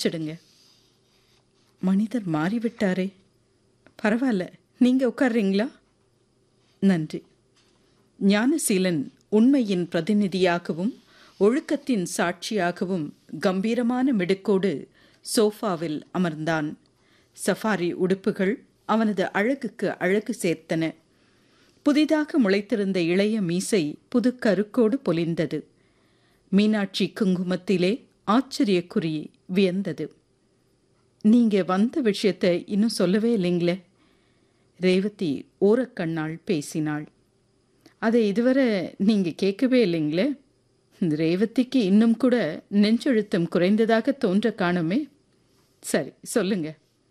மன்னிச்சிடுங்க மனிதர் மாறிவிட்டாரே பரவாயில்ல நீங்கள் உட்கார்றீங்களா நன்றி ஞானசீலன் உண்மையின் பிரதிநிதியாகவும் ஒழுக்கத்தின் சாட்சியாகவும் கம்பீரமான மிடுக்கோடு சோஃபாவில் அமர்ந்தான் சஃபாரி உடுப்புகள் அவனது அழகுக்கு அழகு சேர்த்தன புதிதாக முளைத்திருந்த இளைய மீசை புது கருக்கோடு பொலிந்தது மீனாட்சி குங்குமத்திலே ஆச்சரியக்குறி வியந்தது நீங்க வந்த விஷயத்தை இன்னும் சொல்லவே இல்லைங்களே ரேவதி ஓரக்கண்ணால் பேசினாள் அதை இதுவரை நீங்க கேட்கவே இல்லைங்களே ரேவதிக்கு இன்னும் கூட நெஞ்செழுத்தம் குறைந்ததாக தோன்ற காணுமே சரி சொல்லுங்க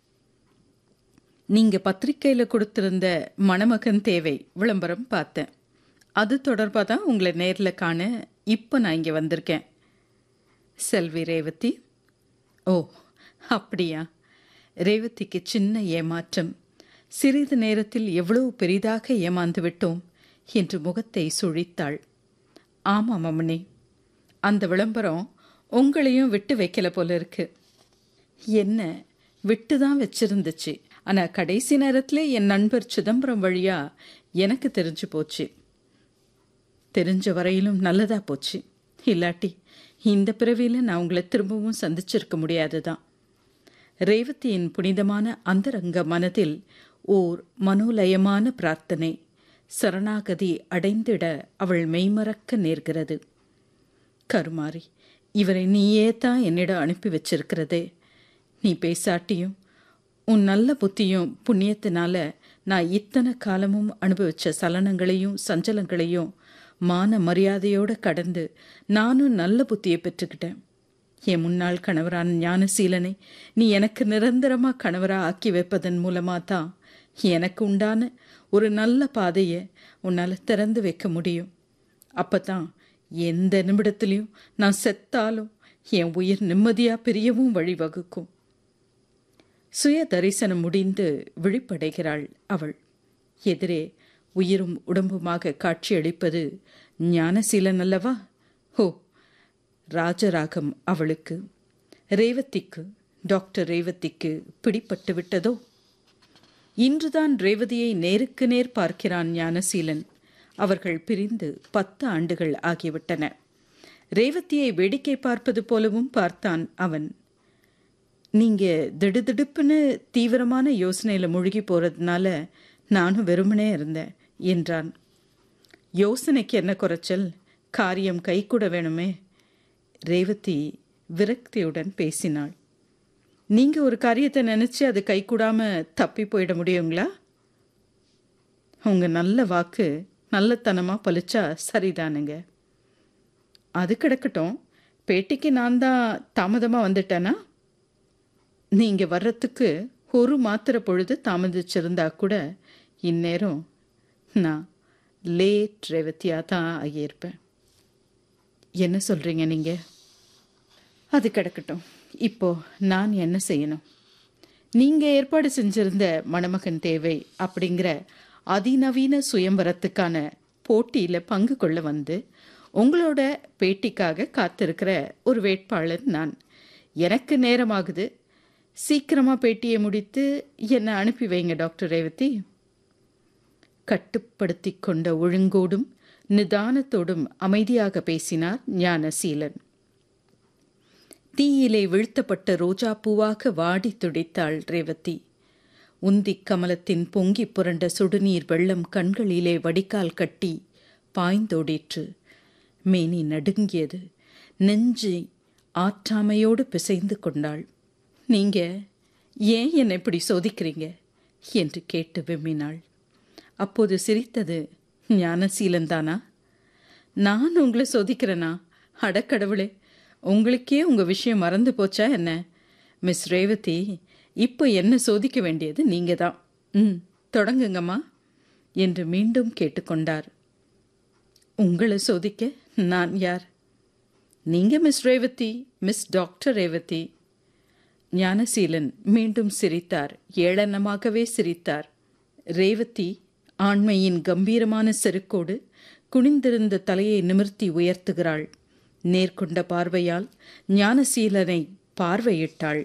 நீங்க பத்திரிக்கையில கொடுத்திருந்த மணமகன் தேவை விளம்பரம் பார்த்தேன் அது தொடர்பாக தான் உங்களை நேரில் காண இப்போ நான் இங்கே வந்திருக்கேன் செல்வி ரேவதி ஓ அப்படியா ரேவதிக்கு சின்ன ஏமாற்றம் சிறிது நேரத்தில் எவ்வளவு பெரிதாக ஏமாந்து விட்டோம் என்று முகத்தை சுழித்தாள் ஆமாம் அம்மணி அந்த விளம்பரம் உங்களையும் விட்டு வைக்கல போல இருக்கு என்ன விட்டு தான் வச்சிருந்துச்சு ஆனால் கடைசி நேரத்தில் என் நண்பர் சிதம்பரம் வழியா எனக்கு தெரிஞ்சு போச்சு தெரிஞ்ச வரையிலும் நல்லதா போச்சு இல்லாட்டி இந்த பிறவியில் நான் உங்களை திரும்பவும் சந்திச்சிருக்க முடியாது தான் ரேவதியின் புனிதமான அந்தரங்க மனதில் ஓர் மனோலயமான பிரார்த்தனை சரணாகதி அடைந்திட அவள் மெய்மறக்க நேர்கிறது கருமாறி இவரை நீயே தான் என்னிடம் அனுப்பி வச்சிருக்கிறதே நீ பேசாட்டியும் உன் நல்ல புத்தியும் புண்ணியத்தினால நான் இத்தனை காலமும் அனுபவிச்ச சலனங்களையும் சஞ்சலங்களையும் மான மரியாதையோடு கடந்து நானும் நல்ல புத்தியை பெற்றுக்கிட்டேன் என் முன்னாள் கணவரான ஞானசீலனை நீ எனக்கு நிரந்தரமா கணவரா ஆக்கி வைப்பதன் மூலமா தான் எனக்கு உண்டான ஒரு நல்ல பாதையை உன்னால் திறந்து வைக்க முடியும் அப்பதான் எந்த நிமிடத்திலையும் நான் செத்தாலும் என் உயிர் நிம்மதியாக பிரியவும் வழிவகுக்கும் சுய தரிசனம் முடிந்து விழிப்படைகிறாள் அவள் எதிரே உயிரும் உடம்புமாக காட்சியளிப்பது ஞானசீலன் அல்லவா ஹோ ராஜராகம் அவளுக்கு ரேவதிக்கு டாக்டர் ரேவதிக்கு பிடிப்பட்டு விட்டதோ இன்றுதான் ரேவதியை நேருக்கு நேர் பார்க்கிறான் ஞானசீலன் அவர்கள் பிரிந்து பத்து ஆண்டுகள் ஆகிவிட்டன ரேவதியை வேடிக்கை பார்ப்பது போலவும் பார்த்தான் அவன் நீங்க திடுதிடுப்புன்னு தீவிரமான யோசனையில் முழுகி போறதுனால நானும் வெறுமனே இருந்தேன் என்றான் யோசனைக்கு என்ன குறைச்சல் காரியம் கைகூட வேணுமே ரேவதி விரக்தியுடன் பேசினாள் நீங்க ஒரு காரியத்தை நினைச்சு அது கைகூடாம தப்பி போயிட முடியுங்களா உங்க நல்ல வாக்கு நல்லத்தனமா பலிச்சா சரிதானுங்க அது கிடக்கட்டும் பேட்டிக்கு நான் தான் தாமதமாக வந்துட்டேனா நீங்கள் வர்றதுக்கு ஒரு மாத்திர பொழுது தாமதிச்சிருந்தா கூட இந்நேரம் நான் லேட் ரேவதியாக தான் ஆகியிருப்பேன் என்ன சொல்கிறீங்க நீங்கள் அது கிடக்கட்டும் இப்போ நான் என்ன செய்யணும் நீங்கள் ஏற்பாடு செஞ்சிருந்த மணமகன் தேவை அப்படிங்கிற அதிநவீன சுயம்பரத்துக்கான போட்டியில் பங்கு கொள்ள வந்து உங்களோட பேட்டிக்காக காத்திருக்கிற ஒரு வேட்பாளர் நான் எனக்கு நேரமாகுது சீக்கிரமாக பேட்டியை முடித்து என்னை அனுப்பி வைங்க டாக்டர் ரேவதி கட்டுப்படுத்தி கொண்ட ஒழுங்கோடும் நிதானத்தோடும் அமைதியாக பேசினார் ஞானசீலன் தீயிலே வீழ்த்தப்பட்ட ரோஜா பூவாக வாடி துடித்தாள் ரேவதி உந்திக் கமலத்தின் பொங்கி புரண்ட சுடுநீர் வெள்ளம் கண்களிலே வடிகால் கட்டி பாய்ந்தோடிற்று மேனி நடுங்கியது நெஞ்சு ஆற்றாமையோடு பிசைந்து கொண்டாள் நீங்க ஏன் என்னை இப்படி சோதிக்கிறீங்க என்று கேட்டு விம்மினாள் அப்போது சிரித்தது ஞானசீலன்தானா நான் உங்களை சோதிக்கிறேனா அடக்கடவுளே உங்களுக்கே உங்க விஷயம் மறந்து போச்சா என்ன மிஸ் ரேவதி இப்போ என்ன சோதிக்க வேண்டியது நீங்க தான் ம் தொடங்குங்கம்மா என்று மீண்டும் கேட்டுக்கொண்டார் உங்களை சோதிக்க நான் யார் நீங்க miss Revathi miss doctor Revathi Gnanaseelan மீண்டும் சிரித்தார் ஏளனமாகவே சிரித்தார் ரேவதி ஆண்மையின் கம்பீரமான செருக்கோடு குனிந்திருந்த தலையை நிமிர்த்தி உயர்த்துகிறாள் நேர்கொண்ட பார்வையால் ஞானசீலனை பார்வையிட்டாள்